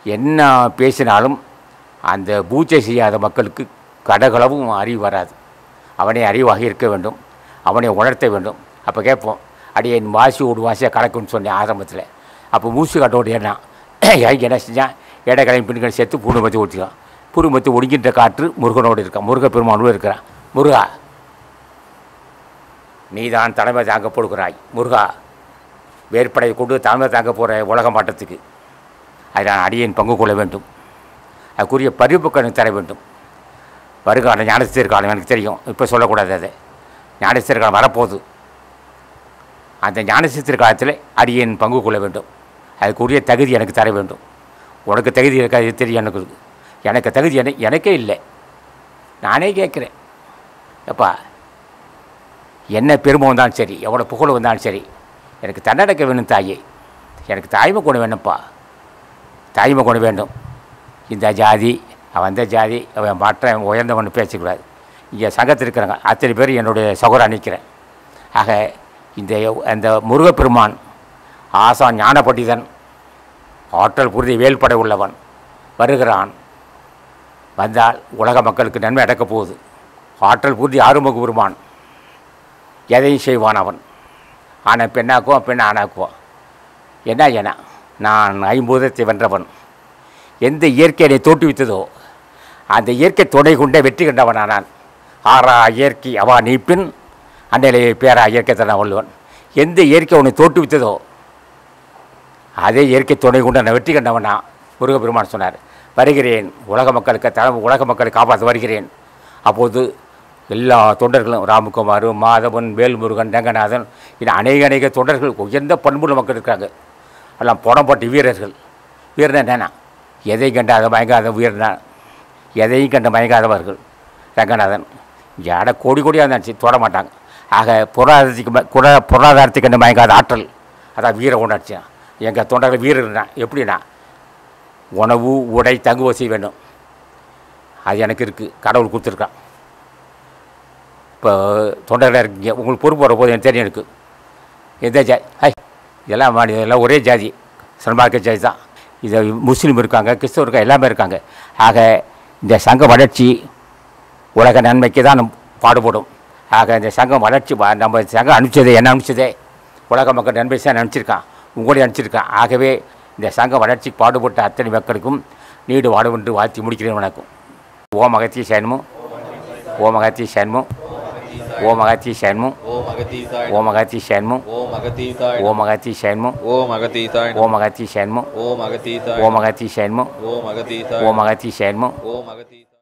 என்ன பேசினாலும் அந்த பூஜை செய்யாத மக்களுக்கு கடகளவும் அறிவு வராது அவனை அறிவாக இருக்க வேண்டும் அவனை உணர்த்த வேண்டும் அப்போ கேட்போம் அடியே என் வாசி ஒரு வாசியாக கலக்குன்னு சொன்னேன் ஆரம்பத்தில் அப்போ மூச்சு காட்டோடு என்ன எனக்கு என்ன செஞ்சான் இடக்கலையும் பின்கள் சேர்த்து புடுமத்தி ஊற்றிக்கான் புடுமத்தி ஒடுங்கின்ற காற்று முருகனோடு இருக்கான் முருக பெருமானோடு இருக்கிறான் முருகா நீதான் தலைமை தாங்க போடுகிறாய் முருகா வேற்படை கொண்டு தலைமை தாங்க போகிற உலக மாட்டத்துக்கு அதை நான் அடியேன் பங்கு கொள்ள வேண்டும் அதுக்குரிய பரிபுக்கு எனக்கு தர வேண்டும் வருகாலம் ஞானஸ்தீர் காலம் எனக்கு தெரியும் இப்போ சொல்லக்கூடாது அதை ஞானஸ்தீர் காலம் வரப்போகுது அந்த ஞானஸ்தீர் காலத்தில் அடியேன் பங்கு கொள்ள வேண்டும் அதுக்குரிய தகுதி எனக்கு தர வேண்டும் உனக்கு தகுதி இருக்காது தெரியும் எனக்கு எனக்கு தகுதி என எனக்கே இல்லை நானே கேட்குறேன் எப்பா என்ன பெருமை வந்தாலும் சரி எவ்வளோ புகழ் வந்தாலும் சரி எனக்கு தன்னடக்க வேணும் தாயே எனக்கு தாய்மை குணம் வேணும்ப்பா தாய்மை குணம் வேண்டும் இந்த ஜாதி அவன் அந்த ஜாதி அவன் மற்ற உயர்ந்தவன் பேசக்கூடாது இங்கே சங்கத்தில் இருக்கிறாங்க அத்தனை பேர் என்னுடைய சகோதரன் நிற்கிறேன் ஆக இந்த அந்த முருகப்பெருமான் ஆசான் ஞான பண்டிதன் ஆற்றல் புரிதி வேல்படை உள்ளவன் வருகிறான் வந்தால் உலக மக்களுக்கு நன்மை அடக்கப் போகுது ஆற்றல் புரிதி ஆறுமுக பெருமான் எதையும் செய்வான் அவன் ஆனை பெண்ணாக்குவான் பெண் ஆணாக்குவான் என்ன என நான் ஐம்பூதத்தை வென்றவன் எந்த இயற்கை என்னை தோற்றுவித்ததோ அந்த இயற்கை துணை கொண்டே வெற்றி கண்டவனானான் ஆறா இயற்கை அவா நீப்பின் அன்னையிலே பேரா இயற்கை தன வள்ளுவன் எந்த இயற்கை உன்னை தோற்றுவித்ததோ அதே இயற்கை துணை கொண்டு நான் வெற்றி கண்டவனா முருகப்பெருமான் சொன்னார் வருகிறேன் உலக மக்களுக்கு தலை உலக மக்களை காப்பாற்ற வருகிறேன் அப்போது எல்லா தொண்டர்களும் ராமகுமார் மாதவன் வேல்முருகன் ரங்கநாதன் இது அநேக அநேக தொண்டர்கள் உயர்ந்த பண்புள்ள மக்கள் இருக்காங்க எல்லாம் புடம்பட்டு வீரர்கள் வீரன் என்னன்னா எதை கண்டாத மயங்காத வீரனா எதையும் கண்டு மயங்காதவர்கள் ரங்கநாதன் ஜாட கோடி கோடியாக இருந்துச்சு தொட மாட்டாங்க ஆக பொருளாதாரத்துக்கு ம- குற- பொருளாதாரத்துக்கு கண்டு மயங்காத ஆற்றல் அதான் வீர உணர்ச்சி எங்கள் தொண்டர்கள் வீரர்னா எப்படின்னா உணவு உடை தங்கு வசதி வேணும் அது எனக்கு இருக்குது கடவுள் கொடுத்துருக்கான் இப்போ தொண்டர்களாக இருக்கீங்க உங்களுக்கு பொறுப்பு வர போது எனக்கு தெரியும் எனக்கு எந்த ஜாதி ஹை இதெல்லாம் மாடி இதெல்லாம் ஒரே ஜாதி சன்மார்க்க ஜாதி தான் இது முஸ்லீம் இருக்காங்க கிறிஸ்தவ இருக்காங்க எல்லாமே இருக்காங்க ஆக இந்த சங்க வளர்ச்சி உலக நன்மைக்கு தான் நம் பாடுபடும் ஆக இந்த சங்கம் வளர்ச்சி வ- நம்ம சங்கம் அனுப்பிச்சதே என்ன அனுப்பிச்சதே உலக மக்கள் நன்மை தான் நினச்சிருக்கான் உங்களையும் அனுப்பிச்சிருக்கான் ஆகவே இந்த சங்க வளர்ச்சிக்கு பாடுபட்ட அத்தனை மக்களுக்கும் நீடு வாடுவென்று வாழ்த்தி முடிக்கிறேன் வணக்கம் ஓம் அகத்திய சயனமும் ஓம் அகத்திய சயனமும் ஓம் அகத்திய சயனமும் ஓம் அகத்தீசாய் ஓம் அகத்திய சயனமும் ஓம் அகத்தீசாய் ஓம் அகத்திய சயனமும் ஓம் அகத்தீசாய் ஓம் அகத்திய சயனமும் ஓம் அகத்தீசாய் ஓம் அகத்திய சயனமும் ஓம் அகத்தீசாய் ஓம் அகத்திய சயனமும் ஓம் அகத்தீசாய்